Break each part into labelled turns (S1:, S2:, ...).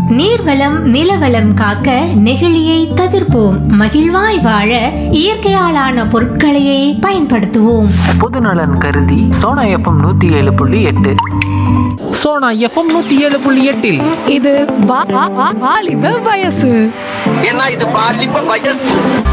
S1: நீர்வளம் நிலவளம் காக்க நெகிழியை தவிர்ப்போம் மகிழ்வாய் வாழ இயற்கையாலான பொருட்களையே பயன்படுத்துவோம்
S2: பொதுநலன் கருதி சோனா எஃப்எம் நூற்றி ஏழு புள்ளி எட்டு சோனா எஃப்எம் நூற்றி ஏழு புள்ளி எட்டில்
S3: இது வா- வா- வா- வாலிப வயசு
S4: ஏன்னா இது பாலிப்ப வயசு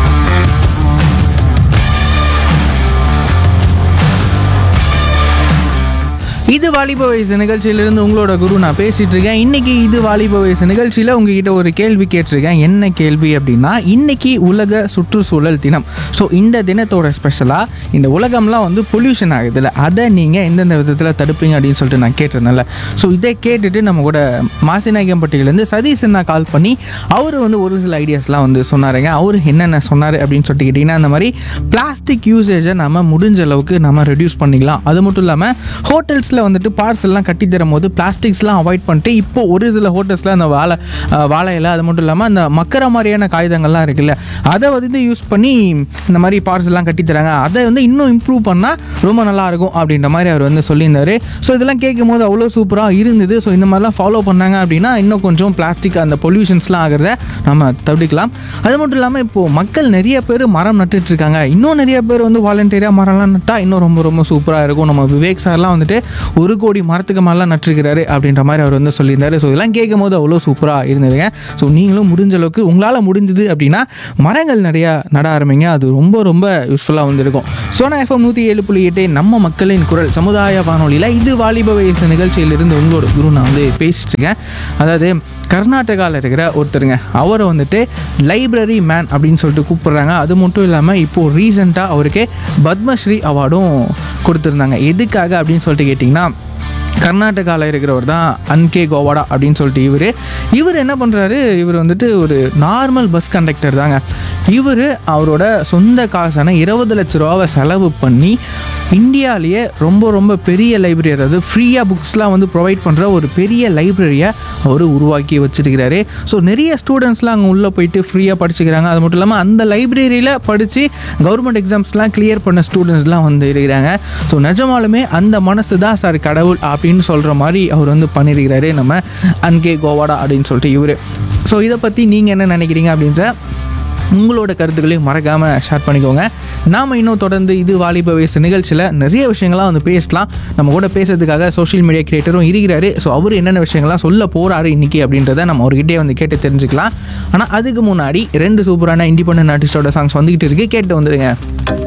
S5: இது வாலிப வயசு நிகழ்ச்சியிலிருந்து உங்களோட குரு நான் பேசிட்டு இருக்கேன் இன்னைக்கு இது வாலிப வயசு நிகழ்ச்சியில் உங்ககிட்ட ஒரு கேள்வி கேட்டிருக்கேன் என்ன கேள்வி அப்படின்னா இன்னைக்கு உலக சுற்றுச்சூழல் தினம் ஸோ இந்த தினத்தோட ஸ்பெஷலாக இந்த உலகம்லாம் வந்து பொல்யூஷன் ஆகுதுல்ல அதை நீங்கள் எந்தெந்த விதத்தில் தடுப்பீங்க அப்படின்னு சொல்லிட்டு நான் கேட்டிருந்தேன்ல ஸோ இதை கேட்டுட்டு நம்ம கூட மாசிநாயகம்பட்டியிலேருந்து சதீஷ் அண்ணா கால் பண்ணி அவர் வந்து ஒரு சில ஐடியாஸ்லாம் வந்து சொன்னாருங்க அவர் என்னென்ன சொன்னார் அப்படின்னு சொல்லிட்டு கேட்டிங்கன்னா அந்த மாதிரி பிளாஸ்டிக் யூசேஜை நம்ம முடிஞ்ச அளவுக்கு நம்ம ரெடியூஸ் பண்ணிக்கலாம் அது மட்டும் இல்லாமல் ஹோட்டல்ஸில் வந்துட்டு பார்சல்லாம் கட்டி தரும் போது பிளாஸ்டிக்ஸ்லாம் அவாய்ட் பண்ணிட்டு இப்போ ஒரு சில ஹோட்டல்ஸில் அந்த வாழை அஹ், வாழை இலை அது மட்டும் இல்லாமல் அந்த மக்கற மாதிரியான காகிதங்கள்லாம் இருக்குல்ல அதை வந்து யூஸ் பண்ணி இந்த மாதிரி பார்சல்லாம் கட்டி தராங்க அதை வந்து இன்னும் இம்ப்ரூவ் பண்ணால் ரொம்ப நல்லா இருக்கும் அப்படின்ற மாதிரி அவர் வந்து சொல்லியிருந்தாரு ஸோ இதெல்லாம் கேட்கும் போது அவ்வளோ சூப்பராக இருந்தது ஸோ இந்த மாதிரிலாம் ஃபாலோ பண்ணாங்க அப்படின்னா இன்னும் கொஞ்சம் பிளாஸ்டிக் அந்த பொல்யூஷன்ஸ்லாம் ஆகிறத நம்ம தவிர்க்கலாம் அது மட்டும் இல்லாமல் இப்போது மக்கள் நிறைய பேர் மரம் நட்டுட்டு இருக்காங்க இன்னும் நிறைய பேர் வந்து வாலண்டியராக மரம்லாம் நட்டால் இன்னும் ரொம்ப ரொம்ப சூப்பராக இருக்கும் நம்ம விவேக் சார்லாம் வந்துட்டு ஒரு கோடி மரத்துக்கு மேலாம் நட்டுருக்கிறாரு அப்படின்ற மாதிரி அவர் வந்து சொல்லியிருந்தாரு ஸோ இதெல்லாம் கேட்கும் போது அவ்வளோ சூப்பராக இருந்ததுங்க ஸோ நீங்களும் முடிஞ்ச அளவுக்கு உங்களால் முடிஞ்சது அப்படின்னா மரங்கள் நிறையா நட ஆரம்பிங்க அது ரொம்ப ரொம்ப யூஸ்ஃபுல்லாக வந்திருக்கும் சோனா எஃப்எம் நூற்றி ஏழு புள்ளி எட்டு நம்ம மக்களின் குரல் சமுதாய வானொலியில் இது வாலிப வயசு நிகழ்ச்சியிலிருந்து உங்களோட குரு நான் வந்து பேசிட்டு இருக்கேன் அதாவது கர்நாடகாவில் இருக்கிற ஒருத்தருங்க அவரை வந்துட்டு லைப்ரரி மேன் அப்படின்னு சொல்லிட்டு கூப்பிடுறாங்க அது மட்டும் இல்லாமல் இப்போது ரீசெண்டாக அவருக்கு பத்மஸ்ரீ அவார்டும் கொடுத்துருந்தாங்க எதுக்காக அப்படின்னு சொல்லிட்டு கேட்டிங்கன்னா கர்நாடகாவில் இருக்கிறவர் தான் அன்கே கோவாடா அப்படின்னு சொல்லிட்டு இவர் இவர் என்ன பண்ணுறாரு இவர் வந்துட்டு ஒரு நார்மல் பஸ் கண்டக்டர் தாங்க இவர் அவரோட சொந்த காசான இருபது லட்ச ரூபாவை செலவு பண்ணி இந்தியாவிலேயே ரொம்ப ரொம்ப பெரிய லைப்ரரி அதாவது ஃப்ரீயாக புக்ஸ்லாம் வந்து ப்ரொவைட் பண்ணுற ஒரு பெரிய லைப்ரரியை அவர் உருவாக்கி வச்சிருக்கிறாரு ஸோ நிறைய ஸ்டூடெண்ட்ஸ்லாம் அங்கே உள்ளே போயிட்டு ஃப்ரீயாக படிச்சுக்கிறாங்க அது மட்டும் இல்லாமல் அந்த லைப்ரரியில் படித்து கவர்மெண்ட் எக்ஸாம்ஸ்லாம் கிளியர் பண்ண ஸ்டூடெண்ட்ஸ்லாம் வந்து இருக்கிறாங்க ஸோ நிஜமாலுமே அந்த மனசு தான் சார் கடவுள் அப்படின்னு சொல்கிற மாதிரி அவர் வந்து பண்ணியிருக்கிறாரு நம்ம அன்கே கோவாடா அப்படின்னு சொல்லிட்டு இவர் ஸோ இதை பற்றி நீங்கள் என்ன நினைக்கிறீங்க அப்படின்ற உங்களோட கருத்துக்களையும் மறக்காமல் ஷேர் பண்ணிக்கோங்க நாம் இன்னும் தொடர்ந்து இது வாலிப வயசு நிகழ்ச்சியில் நிறைய விஷயங்கள்லாம் வந்து பேசலாம் நம்ம கூட பேசுறதுக்காக சோஷியல் மீடியா கிரியேட்டரும் இருக்கிறாரு ஸோ அவர் என்னென்ன விஷயங்கள்லாம் சொல்ல போகிறாரு இன்னைக்கு அப்படின்றத நம்ம அவர்கிட்டே வந்து கேட்டு தெரிஞ்சுக்கலாம் ஆனால் அதுக்கு முன்னாடி ரெண்டு சூப்பரான இண்டிபெண்டன்ட் ஆர்டிஸ்டோட சாங்ஸ் வந்துகிட்டு இருக்கு கேட்டு வந்துடுங்க